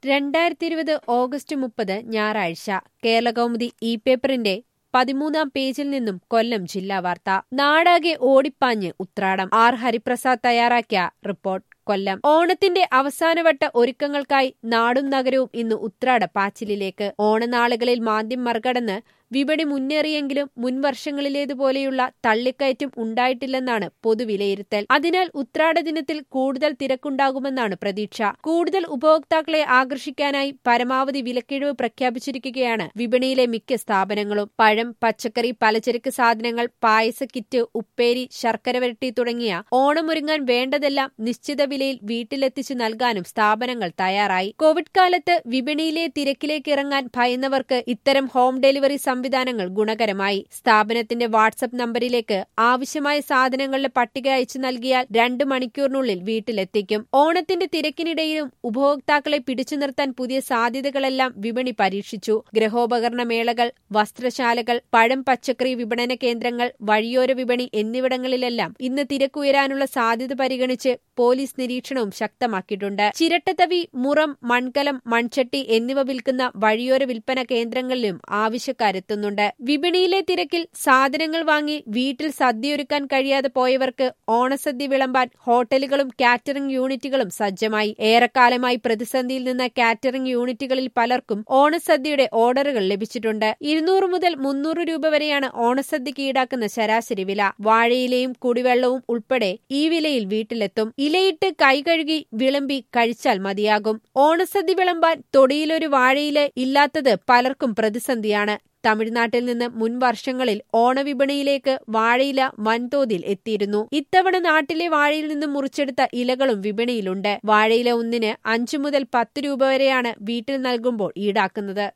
രണ്ടായിരത്തി ഇരുപത് ഓഗസ്റ്റ് മുപ്പത് ഞായറാഴ്ച കേരളകൗമുദി ഇ പേപ്പറിന്റെ പതിമൂന്നാം പേജിൽ നിന്നും കൊല്ലം ജില്ലാ വാർത്ത നാടാകെ ഓടിപ്പാഞ്ഞ് ഉത്രാടം ആർ ഹരിപ്രസാദ് തയ്യാറാക്കിയ റിപ്പോർട്ട് കൊല്ലം ഓണത്തിന്റെ അവസാനവട്ട ഒരുക്കങ്ങൾക്കായി നാടും നഗരവും ഇന്ന് ഉത്രാട പാച്ചിലിലേക്ക് ഓണനാളുകളിൽ മാന്ദ്യം മറികടന്ന് വിപണി മുന്നേറിയെങ്കിലും മുൻവർഷങ്ങളിലേതുപോലെയുള്ള തള്ളിക്കയറ്റം ഉണ്ടായിട്ടില്ലെന്നാണ് പൊതുവിലയിരുത്തൽ അതിനാൽ ഉത്രാട ദിനത്തിൽ കൂടുതൽ തിരക്കുണ്ടാകുമെന്നാണ് പ്രതീക്ഷ കൂടുതൽ ഉപഭോക്താക്കളെ ആകർഷിക്കാനായി പരമാവധി വിലക്കിഴിവ് പ്രഖ്യാപിച്ചിരിക്കുകയാണ് വിപണിയിലെ മിക്ക സ്ഥാപനങ്ങളും പഴം പച്ചക്കറി പലചരക്ക് സാധനങ്ങൾ പായസ കിറ്റ് ഉപ്പേരി ശർക്കര വരട്ടി തുടങ്ങിയ ഓണമൊരുങ്ങാൻ വേണ്ടതെല്ലാം നിശ്ചിത വിലയിൽ വീട്ടിലെത്തിച്ചു നൽകാനും സ്ഥാപനങ്ങൾ തയ്യാറായി കോവിഡ് കാലത്ത് വിപണിയിലെ തിരക്കിലേക്ക് ഇറങ്ങാൻ ഭയന്നവർക്ക് ഇത്തരം ഹോം ഡെലിവറി സംവിധാനങ്ങൾ ഗുണകരമായി സ്ഥാപനത്തിന്റെ വാട്സ്ആപ്പ് നമ്പരിലേക്ക് ആവശ്യമായ സാധനങ്ങളുടെ പട്ടിക അയച്ചു നൽകിയാൽ രണ്ട് മണിക്കൂറിനുള്ളിൽ വീട്ടിലെത്തിക്കും ഓണത്തിന്റെ തിരക്കിനിടയിലും ഉപഭോക്താക്കളെ പിടിച്ചു നിർത്താൻ പുതിയ സാധ്യതകളെല്ലാം വിപണി പരീക്ഷിച്ചു ഗൃഹോപകരണ മേളകൾ വസ്ത്രശാലകൾ പഴം പച്ചക്കറി വിപണന കേന്ദ്രങ്ങൾ വഴിയോര വിപണി എന്നിവിടങ്ങളിലെല്ലാം ഇന്ന് തിരക്കുയരാനുള്ള സാധ്യത പരിഗണിച്ച് പോലീസ് നിരീക്ഷണവും ശക്തമാക്കിയിട്ടുണ്ട് ചിരട്ടത്തവി മുറം മൺകലം മൺചട്ടി എന്നിവ വിൽക്കുന്ന വഴിയോര വിൽപ്പന കേന്ദ്രങ്ങളിലും ആവശ്യക്കാരെത്തുന്നുണ്ട് വിപണിയിലെ തിരക്കിൽ സാധനങ്ങൾ വാങ്ങി വീട്ടിൽ സദ്യയൊരുക്കാൻ കഴിയാതെ പോയവർക്ക് ഓണസദ്യ വിളമ്പാൻ ഹോട്ടലുകളും കാറ്ററിംഗ് യൂണിറ്റുകളും സജ്ജമായി ഏറെക്കാലമായി പ്രതിസന്ധിയിൽ നിന്ന കാറ്ററിംഗ് യൂണിറ്റുകളിൽ പലർക്കും ഓണസദ്യയുടെ ഓർഡറുകൾ ലഭിച്ചിട്ടുണ്ട് ഇരുന്നൂറ് മുതൽ മുന്നൂറ് രൂപ വരെയാണ് ഓണസദ്യക്ക് ഈടാക്കുന്ന ശരാശരി വില വാഴയിലയും കുടിവെള്ളവും ഉൾപ്പെടെ ഈ വിലയിൽ വീട്ടിലെത്തും ഇലയിട്ട് കൈകഴുകി വിളമ്പി കഴിച്ചാൽ മതിയാകും ഓണസദ്യ വിളമ്പാൻ തൊടിയിലൊരു വാഴയില ഇല്ലാത്തത് പലർക്കും പ്രതിസന്ധിയാണ് തമിഴ്നാട്ടിൽ നിന്ന് മുൻ വർഷങ്ങളിൽ ഓണവിപണിയിലേക്ക് വാഴയില വൻതോതിൽ എത്തിയിരുന്നു ഇത്തവണ നാട്ടിലെ വാഴയിൽ നിന്നും മുറിച്ചെടുത്ത ഇലകളും വിപണിയിലുണ്ട് വാഴയില ഒന്നിന് അഞ്ചു മുതൽ പത്ത് രൂപ വരെയാണ് വീട്ടിൽ നൽകുമ്പോൾ ഈടാക്കുന്നത്